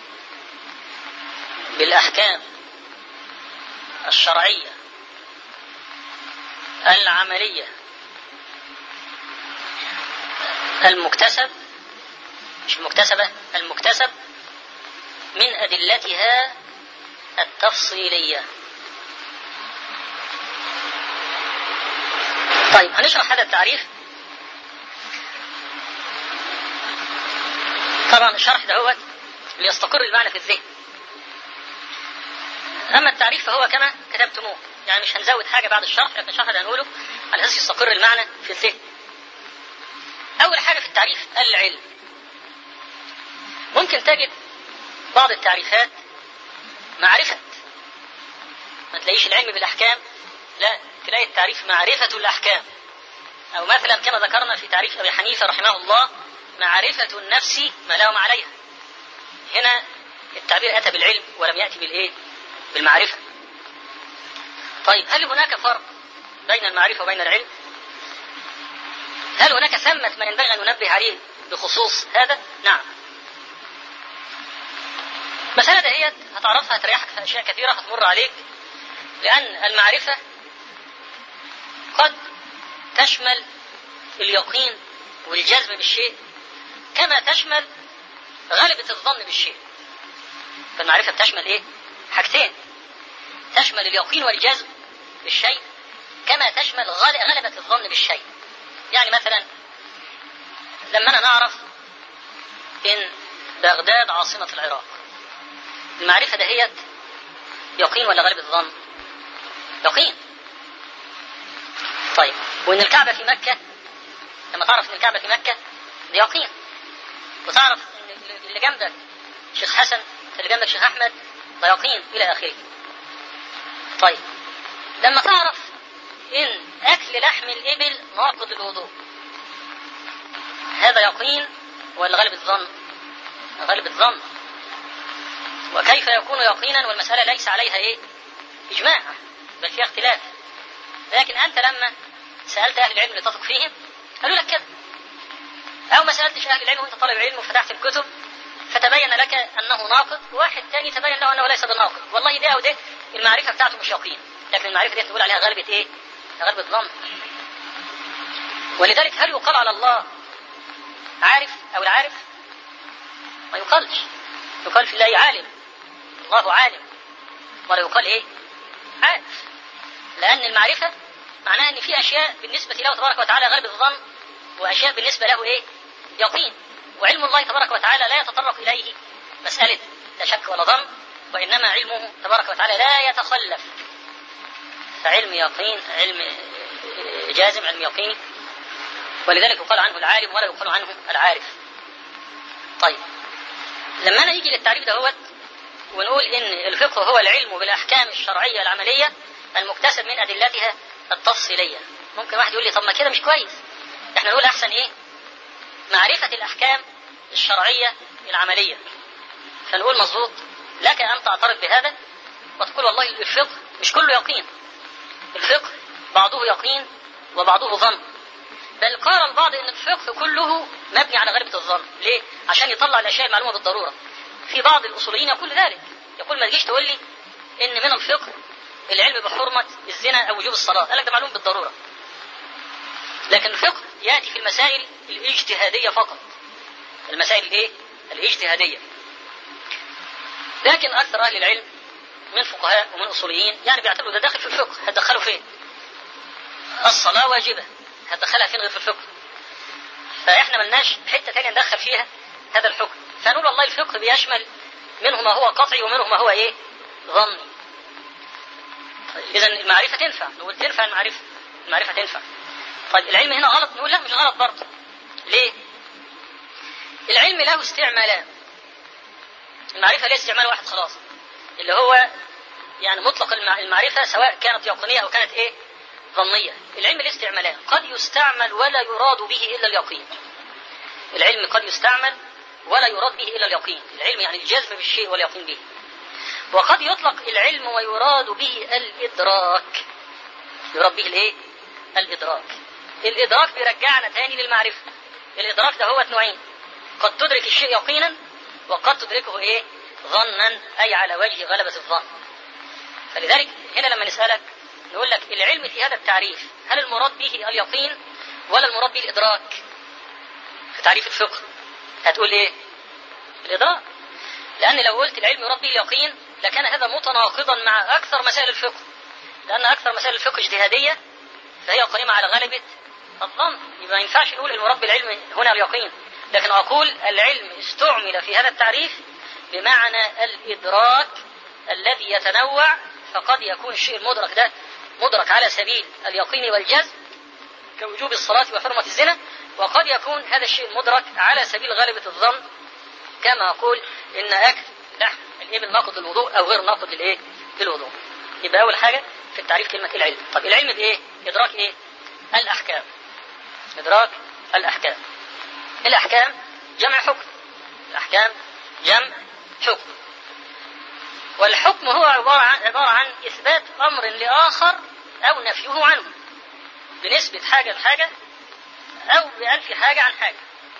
Speaker 1: بالأحكام الشرعية العملية المكتسب مش المكتسبة المكتسب من أدلتها التفصيلية طيب هنشرح هذا التعريف طبعا الشرح دهوت ليستقر المعنى في الذهن أما التعريف فهو كما كتبتموه يعني مش هنزود حاجة بعد الشرح لكن الشرح اللي هنقوله على أساس يستقر المعنى في الذهن أول حاجة في التعريف العلم ممكن تجد بعض التعريفات معرفة ما تلاقيش العلم بالأحكام لا تلاقي التعريف معرفة الأحكام أو مثلا كما ذكرنا في تعريف أبي حنيفة رحمه الله معرفة النفس ما لهم عليها هنا التعبير أتى بالعلم ولم يأتي بالإيه بالمعرفة طيب هل هناك فرق بين المعرفة وبين العلم هل هناك ثمة ما ينبغي أن ننبه عليه بخصوص هذا نعم مسألة دهيت هتعرفها هتريحك في أشياء كثيرة هتمر عليك لأن المعرفة قد تشمل اليقين والجزم بالشيء كما تشمل غلبة الظن بالشيء فالمعرفة بتشمل إيه؟ حاجتين تشمل اليقين والجزم بالشيء كما تشمل غلبة الظن بالشيء يعني مثلا لما أنا نعرف إن بغداد عاصمة العراق المعرفة دهيت يقين ولا غالب الظن يقين طيب وإن الكعبة في مكة لما تعرف إن الكعبة في مكة ده يقين وتعرف إن اللي جنبك شيخ حسن اللي جنبك شيخ أحمد ده يقين إلى آخره طيب لما تعرف إن أكل لحم الإبل ناقض الوضوء هذا يقين ولا غالب الظن؟ غالب الظن وكيف يكون يقينا والمسألة ليس عليها إيه؟ إجماع بل فيها اختلاف لكن أنت لما سألت أهل العلم لتثق فيهم قالوا لك كده أو ما سألتش أهل العلم وأنت طالب علم وفتحت الكتب فتبين لك أنه ناقض واحد تاني تبين له أنه ليس بناقض والله ده أو ده المعرفة بتاعته مش يقين لكن المعرفة دي تقول عليها غلبة إيه؟ غلبة ظن ولذلك هل يقال على الله عارف أو العارف ما يقالش يقال في الله عالم الله عالم ولا يقال ايه عارف لأن المعرفة معناها أن في أشياء بالنسبة له تبارك وتعالى غالب الظن وأشياء بالنسبة له إيه يقين وعلم الله تبارك وتعالى لا يتطرق إليه مسألة لا شك ولا ظن وإنما علمه تبارك وتعالى لا يتخلف فعلم يقين علم جازم علم يقيني ولذلك يقال عنه العالم ولا يقال عنه العارف طيب لما نيجي للتعريف دهوت ونقول ان الفقه هو العلم بالاحكام الشرعيه العمليه المكتسب من ادلتها التفصيليه ممكن واحد يقول لي طب ما كده مش كويس احنا نقول احسن ايه معرفه الاحكام الشرعيه العمليه فنقول مظبوط لك ان تعترض بهذا وتقول والله الفقه مش كله يقين الفقه بعضه يقين وبعضه ظن بل قال البعض ان الفقه كله مبني على غلبة الظن ليه؟ عشان يطلع الاشياء المعلومة بالضرورة في بعض الاصوليين يقول ذلك يقول ما تجيش تقول لي ان من الفقه العلم بحرمة الزنا او وجوب الصلاة قال لك ده معلوم بالضرورة لكن الفقه ياتي في المسائل الاجتهادية فقط المسائل الايه؟ الاجتهادية لكن اكثر اهل العلم من فقهاء ومن اصوليين يعني بيعتبروا ده داخل في الفقه هتدخله فين؟ الصلاة واجبة هتدخلها فين غير في الفقه فاحنا ملناش حته ثانيه ندخل فيها هذا الحكم فنقول والله الفقه بيشمل منه ما هو قطعي ومنه ما هو ايه ظني اذا المعرفه تنفع نقول تنفع المعرفه المعرفه تنفع طيب العلم هنا غلط نقول لا مش غلط برضه ليه العلم له استعمالان المعرفه ليها استعمال واحد خلاص اللي هو يعني مطلق المعرفه سواء كانت يقينيه او كانت ايه ظنية العلم الاستعمالان قد يستعمل ولا يراد به إلا اليقين العلم قد يستعمل ولا يراد به إلا اليقين العلم يعني الجزم بالشيء واليقين به وقد يطلق العلم ويراد به الإدراك يراد به الإيه؟ الإدراك الإدراك بيرجعنا تاني للمعرفة الإدراك ده هو نوعين قد تدرك الشيء يقينا وقد تدركه إيه؟ ظنا أي على وجه غلبة الظن فلذلك هنا لما نسألك نقول لك العلم في هذا التعريف هل المراد به اليقين ولا المراد به الإدراك في تعريف الفقه هتقول ايه الإدراك لأن لو قلت العلم يراد به اليقين لكان هذا متناقضا مع أكثر مسائل الفقه لأن أكثر مسائل الفقه اجتهادية فهي قائمة على غلبة الظن يبقى ما ينفعش نقول المراد بالعلم هنا اليقين لكن أقول العلم استعمل في هذا التعريف بمعنى الإدراك الذي يتنوع فقد يكون الشيء المدرك ده مدرك على سبيل اليقين والجزم كوجوب الصلاة وحرمة الزنا وقد يكون هذا الشيء المدرك على سبيل غلبة الظن كما أقول إن أكل لحم الإبل ناقض الوضوء أو غير ناقض للإيه؟ للوضوء. يبقى أول حاجة في التعريف كلمة العلم. طب العلم بإيه؟ إدراك إيه؟ الأحكام. إدراك الأحكام. الأحكام جمع حكم. الأحكام جمع حكم. والحكم هو عبارة عن, عبارة عن إثبات أمر لآخر أو نفيه عنه بنسبة حاجة لحاجة أو بألف حاجة عن حاجة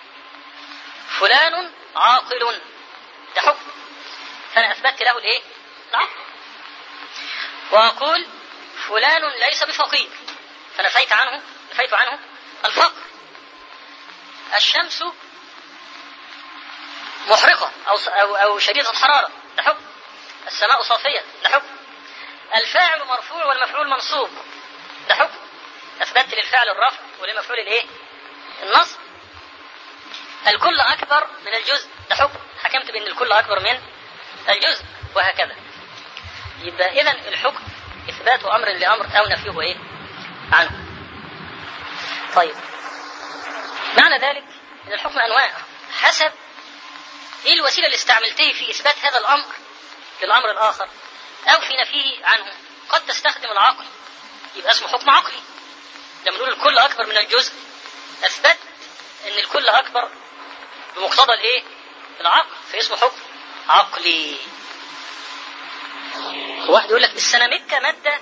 Speaker 1: فلان عاقل ده حكم فأنا أثبتت له الإيه؟ العقل وأقول فلان ليس بفقير فنفيت عنه نفيت عنه الفقر الشمس محرقة أو أو أو شديدة الحرارة ده حكم السماء صافية ده حكم الفاعل مرفوع والمفعول منصوب ده حكم أثبتت للفعل الرفع وللمفعول الإيه؟ النصب الكل أكبر من الجزء ده حكم حكمت بأن الكل أكبر من الجزء وهكذا يبقى إذا الحكم إثبات أمر لأمر أو نفيه إيه؟ عنه طيب معنى ذلك أن الحكم أنواع حسب إيه الوسيلة اللي استعملته في إثبات هذا الأمر للأمر الآخر أو في نفيه عنه قد تستخدم العقل يبقى اسمه حكم عقلي لما نقول الكل أكبر من الجزء أثبت أن الكل أكبر بمقتضى الإيه؟ العقل فاسمه حكم عقلي واحد يقول لك السنامكة مادة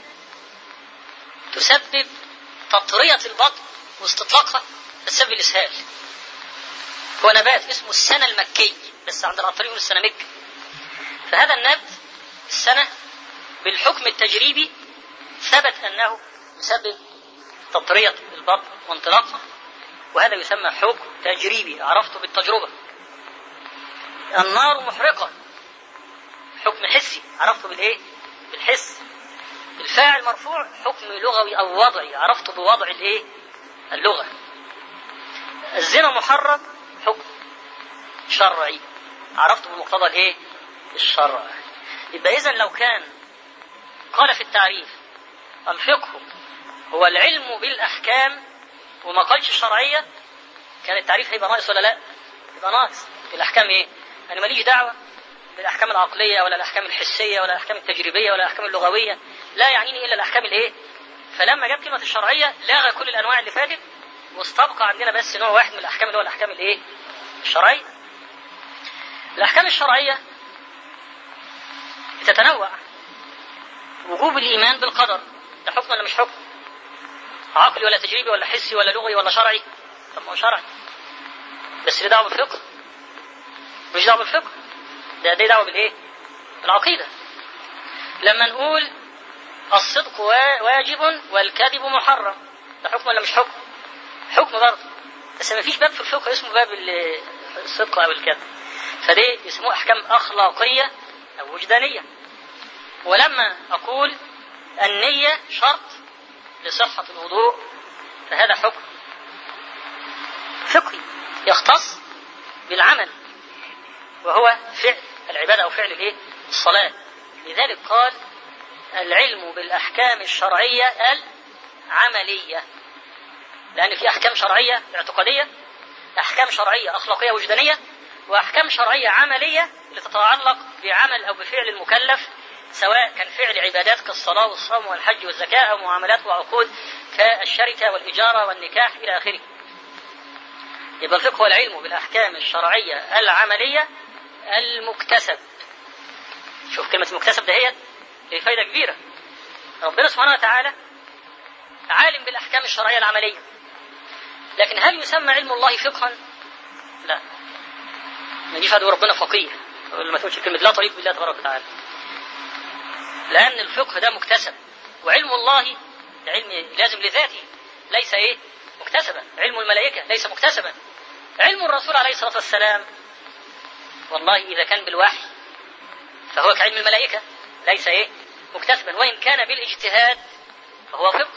Speaker 1: تسبب تطرية البطن واستطلاقها تسبب الإسهال هو نبات اسمه السنة المكي بس عند العطارين يقول السنامكة فهذا النبت السنة بالحكم التجريبي ثبت أنه يسبب تطرية البطن وانطلاقها وهذا يسمى حكم تجريبي عرفته بالتجربة النار محرقة حكم حسي عرفته بالايه بالحس الفاعل مرفوع حكم لغوي او وضعي عرفته بوضع الايه اللغة الزنا محرم حكم شرعي عرفته بمقتضى الايه الشرع يبقى اذا لو كان قال في التعريف الفقه هو العلم بالاحكام وما قالش الشرعيه كان التعريف هيبقى ناقص ولا لا؟ يبقى ناقص الاحكام ايه؟ انا ماليش دعوه بالاحكام العقليه ولا الاحكام الحسيه ولا الاحكام التجريبيه ولا الاحكام اللغويه لا يعنيني الا الاحكام الايه؟ فلما جاب كلمه الشرعيه لغى كل الانواع اللي فاتت واستبقى عندنا بس نوع واحد من الاحكام اللي هو الاحكام الايه؟ الشرعيه. الاحكام الشرعيه بتتنوع وجوب الايمان بالقدر ده حكم ولا مش حكم؟ عقلي ولا تجريبي ولا حسي ولا لغوي ولا شرعي؟ طب ما هو شرعي. بس ليه دعوه بالفقه؟ مش دعوه بالفقه. ده دي دعوه بالايه؟ بالعقيده. لما نقول الصدق واجب والكذب محرم ده حكم ولا مش حكم؟ حكم برضه بس ما فيش باب في الفقه اسمه باب الصدق او الكذب فدي يسموه احكام اخلاقيه او وجدانيه ولما اقول النيه شرط لصحه الوضوء فهذا حكم فقهي يختص بالعمل وهو فعل العباده او فعل الايه؟ الصلاه لذلك قال العلم بالاحكام الشرعيه العمليه لأن في أحكام شرعية اعتقادية أحكام شرعية أخلاقية وجدانية وأحكام شرعية عملية لتتعلق بعمل أو بفعل المكلف سواء كان فعل عبادات كالصلاة والصوم والحج والزكاة أو معاملات وعقود كالشركة والإجارة والنكاح إلى آخره يبقى الفقه والعلم بالأحكام الشرعية العملية المكتسب شوف كلمة المكتسب دهيت هي فايدة كبيرة ربنا سبحانه وتعالى عالم بالأحكام الشرعية العملية لكن هل يسمى علم الله فقها؟ لا ما يجيش هذا ربنا فقيه ما تقولش كلمة لا طريق بالله تبارك وتعالى لأن الفقه ده مكتسب وعلم الله علم لازم لذاته ليس إيه مكتسبا علم الملائكة ليس مكتسبا علم الرسول عليه الصلاة والسلام والله إذا كان بالوحي فهو كعلم الملائكة ليس إيه مكتسبا وإن كان بالاجتهاد فهو فقه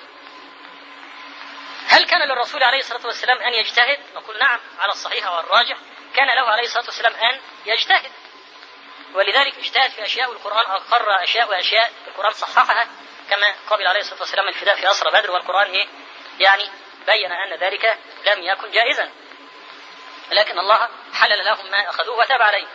Speaker 1: هل كان للرسول عليه الصلاة والسلام أن يجتهد؟ نقول نعم على الصحيح والراجح كان له عليه الصلاة والسلام أن يجتهد ولذلك اجتهد في أشياء والقرآن أقر أشياء وأشياء القرآن صححها كما قبل عليه الصلاة والسلام الفداء في أسرى بدر والقرآن إيه؟ يعني بين أن ذلك لم يكن جائزا لكن الله حلل لهم ما أخذوه وتاب عليه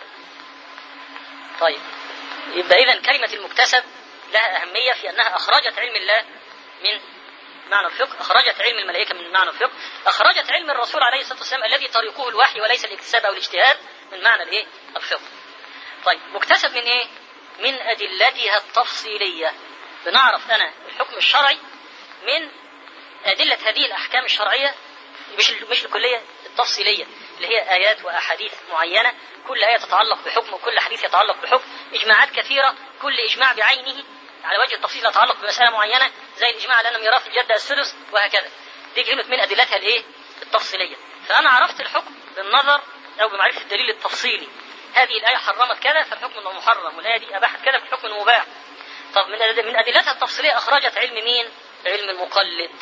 Speaker 1: طيب يبقى إذا كلمة المكتسب لها أهمية في أنها أخرجت علم الله من معنى الفقه أخرجت علم الملائكة من معنى الفقه أخرجت علم الرسول عليه الصلاة والسلام الذي طريقه الوحي وليس الاكتساب أو الاجتهاد من معنى الإيه؟ الفقه طيب مكتسب من إيه؟ من أدلتها التفصيلية بنعرف أنا الحكم الشرعي من أدلة هذه الأحكام الشرعية مش مش الكلية التفصيلية اللي هي آيات وأحاديث معينة كل آية تتعلق بحكم وكل حديث يتعلق بحكم إجماعات كثيرة كل إجماع بعينه على وجه التفصيل يتعلق بمسألة معينة زي الإجماع على أن ميراث الجدة السدس وهكذا دي كلمة من أدلتها الإيه؟ التفصيلية فأنا عرفت الحكم بالنظر أو بمعرفة الدليل التفصيلي هذه الآية حرمت كذا فالحكم أنه محرم والآية دي أباحت كذا فالحكم أنه مباح طب من من أدلتها التفصيلية أخرجت علم مين؟ علم المقلد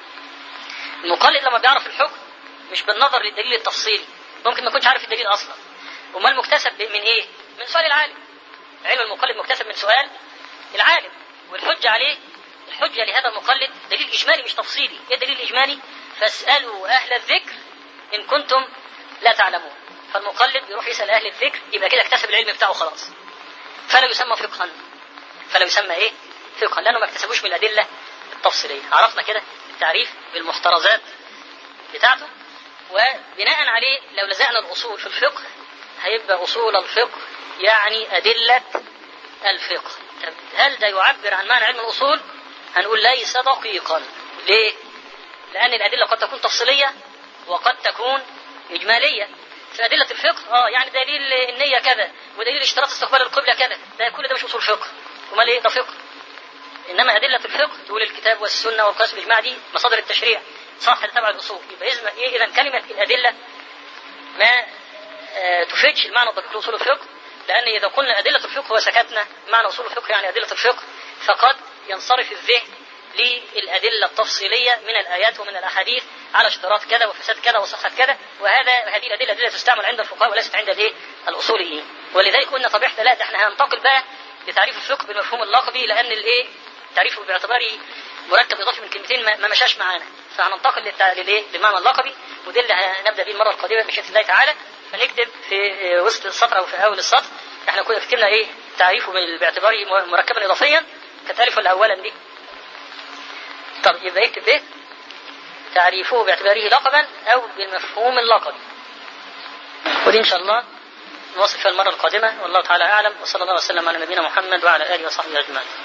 Speaker 1: المقلد لما بيعرف الحكم مش بالنظر للدليل التفصيلي ممكن ما يكونش عارف الدليل أصلا امال مكتسب من ايه؟ من سؤال العالم علم المقلد مكتسب من سؤال العالم والحجة عليه الحجة لهذا المقلد دليل إجمالي مش تفصيلي إيه الدليل الإجمالي فاسألوا أهل الذكر إن كنتم لا تعلمون فالمقلد يروح يسأل أهل الذكر يبقى كده اكتسب العلم بتاعه خلاص فلا يسمى فقها فلا يسمى إيه فقها لأنه ما اكتسبوش من الأدلة التفصيلية عرفنا كده التعريف بالمحترزات بتاعته وبناء عليه لو لزقنا الأصول في الفقه هيبقى أصول الفقه يعني أدلة الفقه طب هل ده يعبر عن معنى علم الأصول؟ هنقول ليس دقيقا ليه؟ لأن الأدلة قد تكون تفصيلية وقد تكون إجمالية في أدلة الفقه اه يعني دليل النية كذا ودليل اشتراط استقبال القبلة كذا ده كل ده مش أصول فقه أمال إيه ده فقه إنما أدلة الفقه تقول الكتاب والسنة والقياس بالإجماع دي مصادر التشريع صح تبع الأصول يبقى إذا إيه إذا كلمة الأدلة ما آه، تفيدش المعنى الدقيق لاصول الفقه لان اذا قلنا ادله الفقه وسكتنا معنى اصول الفقه يعني ادله الفقه فقد ينصرف الذهن للادله التفصيليه من الايات ومن الاحاديث على اشتراط كذا وفساد كذا وصحه كذا وهذا هذه الادله ادله تستعمل عند الفقهاء وليست عند الايه الاصوليين ولذلك قلنا طب احنا لا ده احنا هننتقل بقى لتعريف الفقه بالمفهوم اللقبي لان الايه تعريفه باعتباره مركب اضافي من كلمتين ما ما مشاش معانا فهننتقل للتع- للايه للمعنى اللقبي وده اللي هنبدا به المره القادمه بشاء الله تعالى فنكتب في آه، وسط السطر او في اول السطر احنا كنا كتبنا ايه تعريفه بال- باعتباره م- مركبا اضافيا كانت الف ولا اولا دي طب يبقى يكتب ايه تعريفه باعتباره لقبا او بالمفهوم اللقبي ودي ان شاء الله نواصل فيها المره القادمه والله تعالى اعلم وصلى الله وسلم على نبينا محمد وعلى اله وصحبه اجمعين